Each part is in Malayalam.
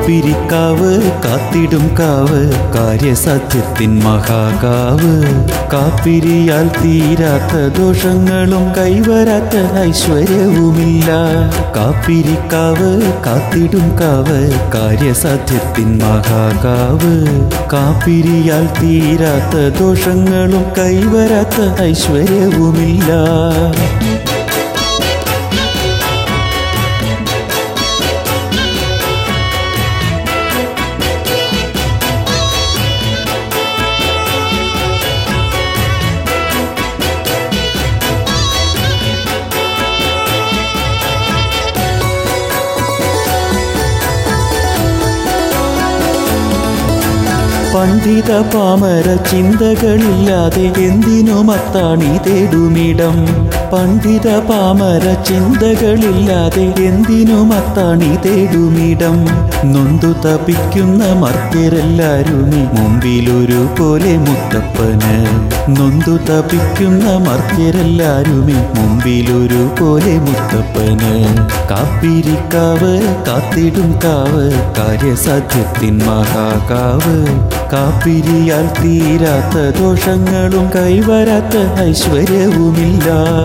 കാപ്പിരിക്കാവ് കാത്തിടും കാവ് കാര്യസത്യത്തിൻ മഹാകാവ് കാപ്പിരിയാൽ തീരാത്ത ദോഷങ്ങളും കൈവരാത്ത ഐശ്വര്യവുമില്ല കാപ്പിരിക്കാവ് കാത്തിടും കാവ് കാര്യസത്യത്തിൻ മഹാകാവ് കാപ്പിരിയാൽ തീരാത്ത ദോഷങ്ങളും കൈവരാത്ത ഐശ്വര്യവുമില്ല പണ്ഡിത പാമര ചിന്തകളില്ലാതെ എന്തിനും അത്താണി തേടുമിടം പണ്ഡിത പാമര ചിന്തകളില്ലാതെ എന്തിനും അത്താണി തേടുമിടം നൊന്തു തപിക്കുന്ന മർത്യരെല്ലാരുമേ മുമ്പിലൊരു പോലെ മുത്തപ്പന് നൊന്തു തപിക്കുന്ന മർത്യരെല്ലാരുമേ മുമ്പിലൊരു പോലെ മുത്തപ്പന് കാപ്പിരിക്കാവ് കാത്തിടും കാവ് കാര്യസാധ്യത്തിൻ മഹാകാവ് കാപ്പിരിയാൽ തീരാത്ത ദോഷങ്ങളും കൈവരാത്ത ഐശ്വര്യവുമില്ല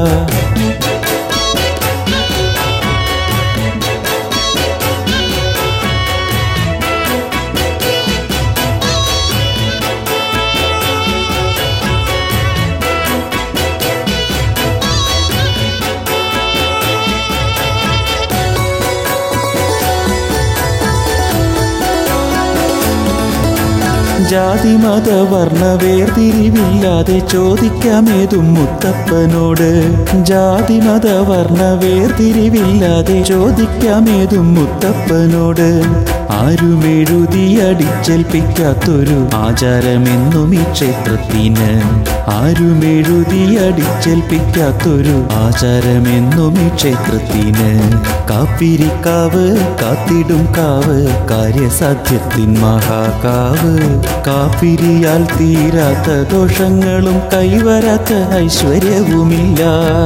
ജാതി മത വർണ്ണ വേർതിരിവില്ലാതെ ചോദിക്കാമേതും മുത്തപ്പനോട് ജാതി മത വർണ്ണ വേർതിരിവില്ലാതെ ചോദിക്കാമേതും മുത്തപ്പനോട് ആരും എഴുതിയടിച്ചേൽപ്പിക്കാത്തൊരു ആചാരമെന്നും ഈ ക്ഷേത്രത്തിന് ആരും എഴുതിയടിച്ചേൽപ്പിക്കാത്തൊരു ആചാരമെന്നും ഈ ക്ഷേത്രത്തിന് കാപ്പിരിക്കാവ് കാത്തിടും കാവ് കാര്യസാധ്യത്തിൻ മഹാകാവ് കാപ്പിരിയാൽ തീരാത്ത ദോഷങ്ങളും കൈവരാത്ത ഐശ്വര്യവുമില്ല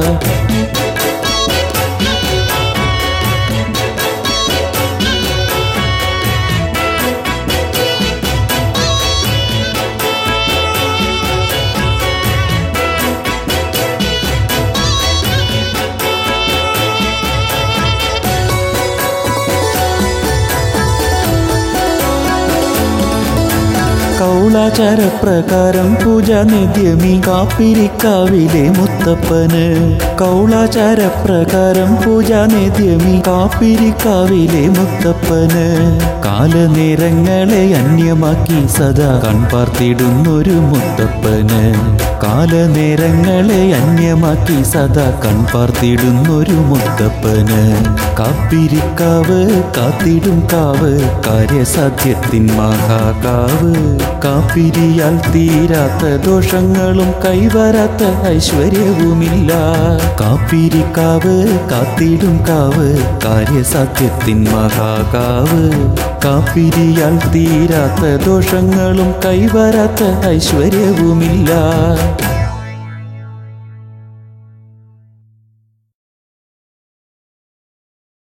കൗളാചാര പ്രകാരം പൂജ നിത്യമീ കാപ്പിരിക്കാവിലെ മുത്തപ്പന് കൗളാചാര പ്രകാരം പൂജ നിത്യമീ കാപ്പിരിക്കാവിലെ മുത്തപ്പന് കാലനേരങ്ങളെ അന്യമാക്കി സദാ കൺപാർത്തിടുന്നൊരു മുത്തപ്പന് കാലനേരങ്ങളെ അന്യമാക്കി സദാ കൺപാർത്തിടുന്നൊരു മുത്തപ്പന് കാപ്പിരിക്കാവ് കാത്തിടും കാവ് കാര്യസാധ്യത്തിൻ മഹാകാവ് കാപ്പിരിയാൽ തീരാൽ തീരാത്ത ദോഷങ്ങളും കൈവരാത്ത ഐശ്വര്യവുമില്ല കാപ്പിരിക്കാവ് കാത്തിടും കാവ് കാര്യസാധ്യത്തിൻ മഹാകാവ് കാപ്പിരിയാൽ തീരാത്ത ദോഷങ്ങളും കൈവരാത്ത ഐശ്വര്യവുമില്ല കാപ്പിരിക്കാവ് കാത്തിടും കാവ് കാര്യസാധ്യത്തിൻ മഹാകാവ് കാപ്പിരിയാൽ തീരാത്ത ദോഷങ്ങളും കൈവരാത്ത ഐശ്വര്യവുമില്ല കാപ്പിരിക്കാവ് കാത്തിടും കാവ് കാര്യസാധ്യത്തിൻ മഹാകാവ് കാപ്പിരിയാൽ തീരാത്ത ദോഷങ്ങളും കൈവരാത്ത ഐശ്വര്യവുമില്ല